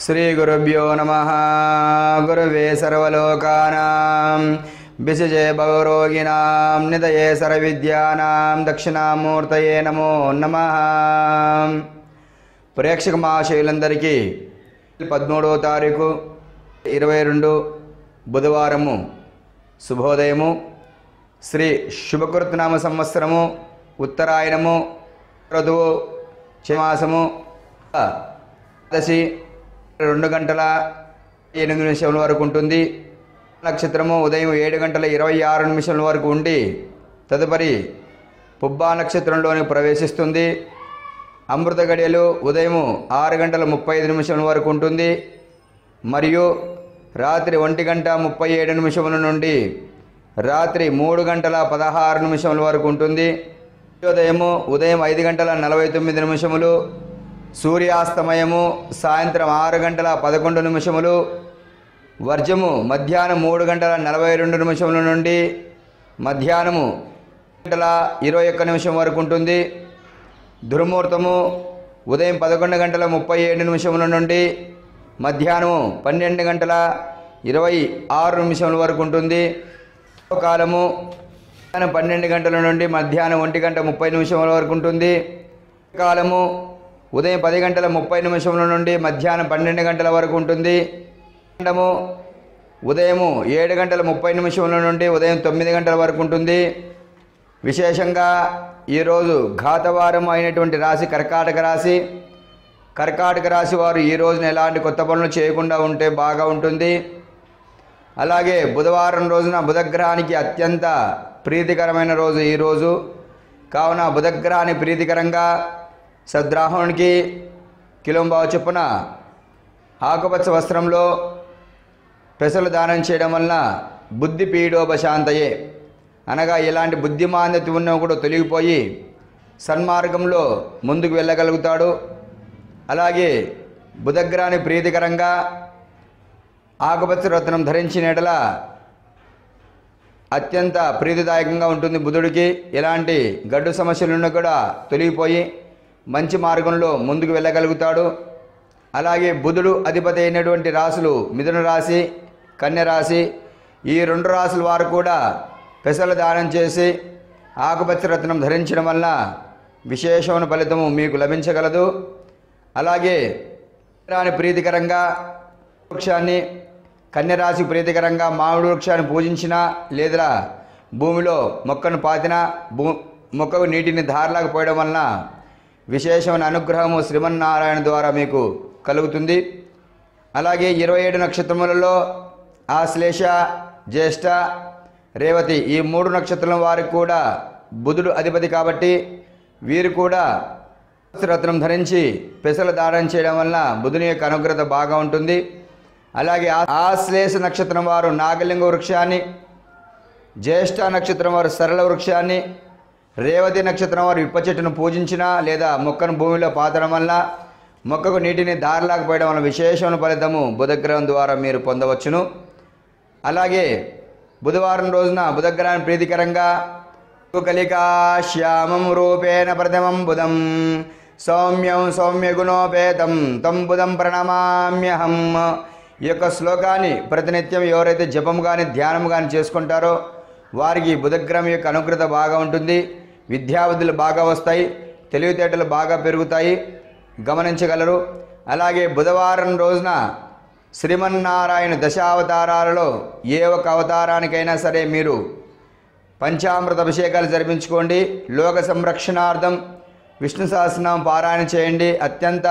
శ్రీగురుభ్యో నమ గురువే సర్వలోకానాం విశజే భవరోగిణాం నిదయే సర్వవిద్యానాం దక్షిణామూర్తయే నమో నమ ప్రేక్షక మహాశయులందరికీ పదమూడవ తారీఖు ఇరవై రెండు బుధవారము శుభోదయము శ్రీ శుభకృతనామ సంవత్సరము ఉత్తరాయణము ఋతువు చిమాసము దశి రెండు గంటల ఎనిమిది నిమిషముల వరకు ఉంటుంది నక్షత్రము ఉదయం ఏడు గంటల ఇరవై ఆరు నిమిషముల వరకు ఉండి తదుపరి పుబ్బా నక్షత్రంలోని ప్రవేశిస్తుంది అమృత గడియలు ఉదయం ఆరు గంటల ముప్పై ఐదు నిమిషముల వరకు ఉంటుంది మరియు రాత్రి ఒంటి గంట ముప్పై ఏడు నిమిషముల నుండి రాత్రి మూడు గంటల పదహారు నిమిషముల వరకు ఉంటుంది సూర్యోదయము ఉదయం ఐదు గంటల నలభై తొమ్మిది నిమిషములు సూర్యాస్తమయము సాయంత్రం ఆరు గంటల పదకొండు నిమిషములు వర్జము మధ్యాహ్నం మూడు గంటల నలభై రెండు నిమిషముల నుండి మధ్యాహ్నము గంటల ఇరవై ఒక్క నిమిషం వరకు ఉంటుంది దుర్ముహూర్తము ఉదయం పదకొండు గంటల ముప్పై ఏడు నిమిషముల నుండి మధ్యాహ్నము పన్నెండు గంటల ఇరవై ఆరు నిమిషముల వరకు ఉంటుంది కాలము మధ్యాహ్నం పన్నెండు గంటల నుండి మధ్యాహ్నం ఒంటి గంట ముప్పై నిమిషముల వరకు ఉంటుంది కాలము ఉదయం పది గంటల ముప్పై నిమిషముల నుండి మధ్యాహ్నం పన్నెండు గంటల వరకు ఉంటుంది గంటము ఉదయము ఏడు గంటల ముప్పై నిమిషముల నుండి ఉదయం తొమ్మిది గంటల వరకు ఉంటుంది విశేషంగా ఈరోజు ఘాతవారం అయినటువంటి రాశి కర్కాటక రాశి కర్కాటక రాశి వారు ఈ రోజున ఎలాంటి కొత్త పనులు చేయకుండా ఉంటే బాగా ఉంటుంది అలాగే బుధవారం రోజున బుధగ్రహానికి అత్యంత ప్రీతికరమైన రోజు ఈరోజు కావున బుధగ్రహాన్ని ప్రీతికరంగా సద్రాహునికి కిలోంబావు చొప్పున ఆకుపచ్చ వస్త్రంలో పెసలు దానం చేయడం వలన బుద్ధి పీడోపశాంతయే అనగా ఎలాంటి బుద్ధిమాంద్యత ఉన్నా కూడా తొలగిపోయి సన్మార్గంలో ముందుకు వెళ్ళగలుగుతాడు అలాగే బుధగ్రహాన్ని ప్రీతికరంగా ఆకుపచ్చ రత్నం ధరించిన ఎడల అత్యంత ప్రీతిదాయకంగా ఉంటుంది బుధుడికి ఎలాంటి గడ్డు సమస్యలున్నా కూడా తొలగిపోయి మంచి మార్గంలో ముందుకు వెళ్ళగలుగుతాడు అలాగే బుధుడు అధిపతి అయినటువంటి రాశులు మిథున రాశి కన్య రాశి ఈ రెండు రాశుల వారు కూడా పెసలు దానం చేసి ఆకుపచ్చ రత్నం ధరించడం వల్ల విశేషమైన ఫలితము మీకు లభించగలదు అలాగే రాని ప్రీతికరంగా వృక్షాన్ని కన్యరాశి ప్రీతికరంగా మామిడి వృక్షాన్ని పూజించినా లేదా భూమిలో మొక్కను పాతినా భూ మొక్కకు నీటిని ధారలాగా పోయడం వలన విశేషమైన అనుగ్రహము శ్రీమన్నారాయణ ద్వారా మీకు కలుగుతుంది అలాగే ఇరవై ఏడు నక్షత్రములలో ఆశ్లేష జ్యేష్ఠ రేవతి ఈ మూడు నక్షత్రం వారికి కూడా బుధుడు అధిపతి కాబట్టి వీరు కూడా రత్నం ధరించి పెసలు దానం చేయడం వలన బుధుని యొక్క అనుగ్రత బాగా ఉంటుంది అలాగే ఆ- ఆశ్లేష నక్షత్రం వారు నాగలింగ వృక్షాన్ని జ్యేష్ఠ నక్షత్రం వారు సరళ వృక్షాన్ని రేవతి నక్షత్రం వారు ఇప్ప చెట్టును పూజించినా లేదా మొక్కను భూమిలో పాతడం వల్ల మొక్కకు నీటిని దారిలాకపోయడం వల్ల విశేషమైన ఫలితము బుధగ్రహం ద్వారా మీరు పొందవచ్చును అలాగే బుధవారం రోజున బుధగ్రహాన్ని ప్రీతికరంగా కలికా శ్యామం రూపేణ ప్రథమం బుధం సౌమ్యం సౌమ్య గుణోపేతం తం బుధం ప్రణమామ్యహం ఈ యొక్క శ్లోకాన్ని ప్రతినిత్యం ఎవరైతే జపం కానీ ధ్యానం కానీ చేసుకుంటారో వారికి బుధగ్రహం యొక్క అనుగ్రత బాగా ఉంటుంది విద్యాబుద్ధులు బాగా వస్తాయి తెలివితేటలు బాగా పెరుగుతాయి గమనించగలరు అలాగే బుధవారం రోజున శ్రీమన్నారాయణ దశావతారాలలో ఏ ఒక అవతారానికైనా సరే మీరు పంచామృత అభిషేకాలు జరిపించుకోండి లోక సంరక్షణార్థం విష్ణు సహస్రనామం పారాయణ చేయండి అత్యంత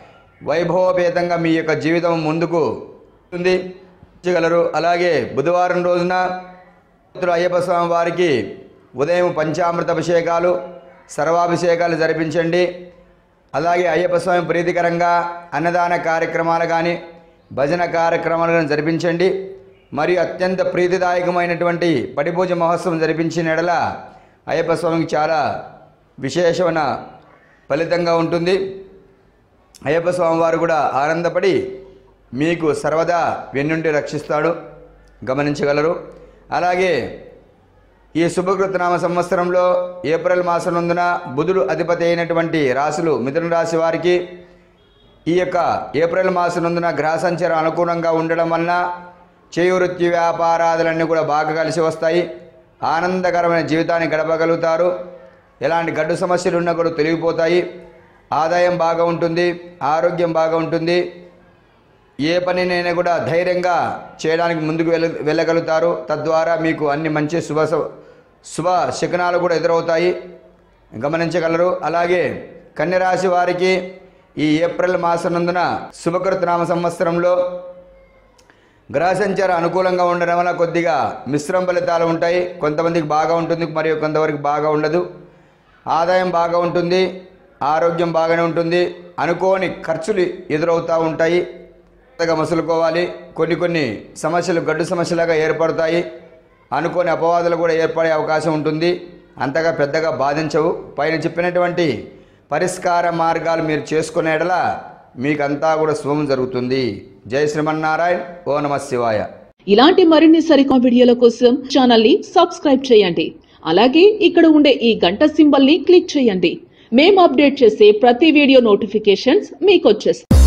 వైభవపేతంగా మీ యొక్క జీవితం ముందుకు ఉంది చేయగలరు అలాగే బుధవారం రోజున భక్తులు అయ్యప్ప స్వామి వారికి ఉదయం పంచామృత అభిషేకాలు సర్వాభిషేకాలు జరిపించండి అలాగే అయ్యప్ప స్వామి ప్రీతికరంగా అన్నదాన కార్యక్రమాలు కానీ భజన కార్యక్రమాలు కానీ జరిపించండి మరియు అత్యంత ప్రీతిదాయకమైనటువంటి పడిపూజ మహోత్సవం జరిపించిన ఎడల అయ్యప్ప స్వామికి చాలా విశేషమైన ఫలితంగా ఉంటుంది అయ్యప్ప స్వామి వారు కూడా ఆనందపడి మీకు సర్వదా వెన్నుండి రక్షిస్తాడు గమనించగలరు అలాగే ఈ శుభకృతనామ సంవత్సరంలో ఏప్రిల్ మాసం నందున బుధుడు అధిపతి అయినటువంటి రాశులు మిథున రాశి వారికి ఈ యొక్క ఏప్రిల్ మాసం నందున గ్రహ సంచారం అనుకూలంగా ఉండడం వలన చేయి వృత్తి వ్యాపారాదులన్నీ కూడా బాగా కలిసి వస్తాయి ఆనందకరమైన జీవితాన్ని గడపగలుగుతారు ఎలాంటి గడ్డు సమస్యలు ఉన్నా కూడా తొలగిపోతాయి ఆదాయం బాగా ఉంటుంది ఆరోగ్యం బాగా ఉంటుంది ఏ పనినైనా కూడా ధైర్యంగా చేయడానికి ముందుకు వెళ్ళ వెళ్ళగలుగుతారు తద్వారా మీకు అన్ని మంచి శుభ శుభ శకునాలు కూడా ఎదురవుతాయి గమనించగలరు అలాగే కన్యరాశి వారికి ఈ ఏప్రిల్ మాసనందున శుభకృత నామ సంవత్సరంలో గ్రహ సంచారం అనుకూలంగా ఉండడం వల్ల కొద్దిగా మిశ్రమ ఫలితాలు ఉంటాయి కొంతమందికి బాగా ఉంటుంది మరియు కొంతవరకు బాగా ఉండదు ఆదాయం బాగా ఉంటుంది ఆరోగ్యం బాగానే ఉంటుంది అనుకోని ఖర్చులు ఎదురవుతూ ఉంటాయి కొత్తగా మసులుకోవాలి కొన్ని కొన్ని సమస్యలు గడ్డు సమస్యలుగా ఏర్పడతాయి అనుకోని అపవాదులు కూడా ఏర్పడే అవకాశం ఉంటుంది అంతగా పెద్దగా బాధించవు పైన చెప్పినటువంటి పరిష్కార మార్గాలు మీరు చేసుకునేటలా మీకంతా కూడా శుభం జరుగుతుంది జై శ్రీమన్నారాయణ ఓ నమ శివాయ ఇలాంటి మరిన్ని సరికొత్త వీడియోల కోసం ఛానల్ ని సబ్స్క్రైబ్ చేయండి అలాగే ఇక్కడ ఉండే ఈ గంట సింబల్ ని క్లిక్ చేయండి మేము అప్డేట్ చేసే ప్రతి వీడియో నోటిఫికేషన్స్ మీకు వచ్చేస్తాయి